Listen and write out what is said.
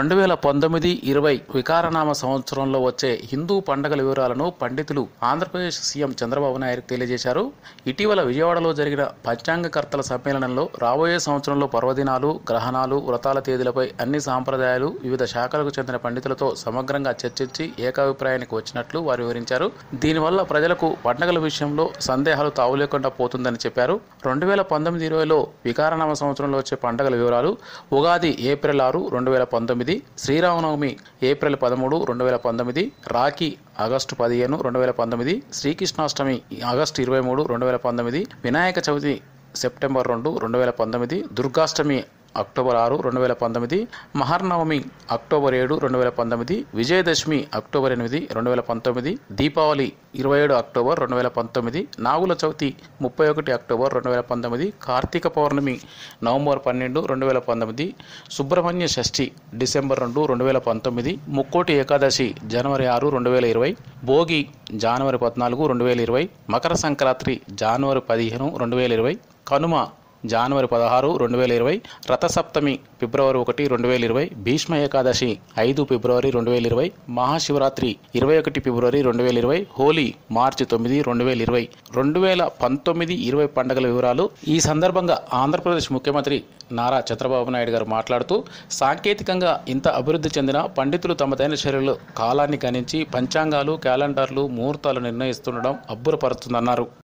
రెండు వేల పంతొమ్మిది ఇరవై వికారనామ సంవత్సరంలో వచ్చే హిందూ పండుగల వివరాలను పండితులు ఆంధ్రప్రదేశ్ సీఎం చంద్రబాబు నాయుడు తెలియజేశారు ఇటీవల విజయవాడలో జరిగిన పంచాంగకర్తల సమ్మేళనంలో రాబోయే సంవత్సరంలో పర్వదినాలు గ్రహణాలు వ్రతాల తేదీలపై అన్ని సాంప్రదాయాలు వివిధ శాఖలకు చెందిన పండితులతో సమగ్రంగా చర్చించి ఏకాభిప్రాయానికి వచ్చినట్లు వారు వివరించారు దీనివల్ల ప్రజలకు పండుగల విషయంలో సందేహాలు తావులేకుండా పోతుందని చెప్పారు రెండు వేల పంతొమ్మిది ఇరవైలో వికారనామ సంవత్సరంలో వచ్చే పండుగల వివరాలు ఉగాది ఏప్రిల్ ఆరు రెండు వేల పంతొమ్మిది శ్రీరామనవమి ఏప్రిల్ పదమూడు రెండు వేల పంతొమ్మిది రాఖీ ఆగస్టు పదిహేను రెండు వేల పంతొమ్మిది శ్రీకృష్ణాష్టమి ఆగస్టు ఇరవై మూడు రెండు వేల పంతొమ్మిది వినాయక చవితి సెప్టెంబర్ రెండు రెండు వేల పంతొమ్మిది దుర్గాష్టమి అక్టోబర్ ఆరు రెండు వేల పంతొమ్మిది మహర్నవమి అక్టోబర్ ఏడు రెండు వేల పంతొమ్మిది విజయదశమి అక్టోబర్ ఎనిమిది రెండు వేల పంతొమ్మిది దీపావళి ఇరవై ఏడు అక్టోబర్ రెండు వేల పంతొమ్మిది నాగుల చవితి ముప్పై ఒకటి అక్టోబర్ రెండు వేల పంతొమ్మిది కార్తీక పౌర్ణమి నవంబర్ పన్నెండు రెండు వేల పంతొమ్మిది సుబ్రహ్మణ్య షష్ఠి డిసెంబర్ రెండు రెండు వేల పంతొమ్మిది ముక్కోటి ఏకాదశి జనవరి ఆరు రెండు వేల ఇరవై భోగి జనవరి పద్నాలుగు రెండు వేల ఇరవై మకర సంక్రాంతి జనవరి పదిహేను రెండు వేల ఇరవై కనుమ జనవరి పదహారు రెండు వేల ఇరవై రథసప్తమి ఫిబ్రవరి ఒకటి రెండు వేల ఇరవై భీష్మ ఏకాదశి ఐదు ఫిబ్రవరి రెండు వేల ఇరవై మహాశివరాత్రి ఇరవై ఒకటి ఫిబ్రవరి రెండు వేల ఇరవై హోలీ మార్చి తొమ్మిది రెండు వేల ఇరవై రెండు వేల పంతొమ్మిది ఇరవై పండుగల వివరాలు ఈ సందర్భంగా ఆంధ్రప్రదేశ్ ముఖ్యమంత్రి నారా చంద్రబాబు నాయుడు గారు మాట్లాడుతూ సాంకేతికంగా ఇంత అభివృద్ధి చెందిన పండితులు తమదైన చర్యలు కాలాన్ని గణించి పంచాంగాలు క్యాలెండర్లు ముహూర్తాలు నిర్ణయిస్తుండడం అబ్బురపరుస్తుందన్నారు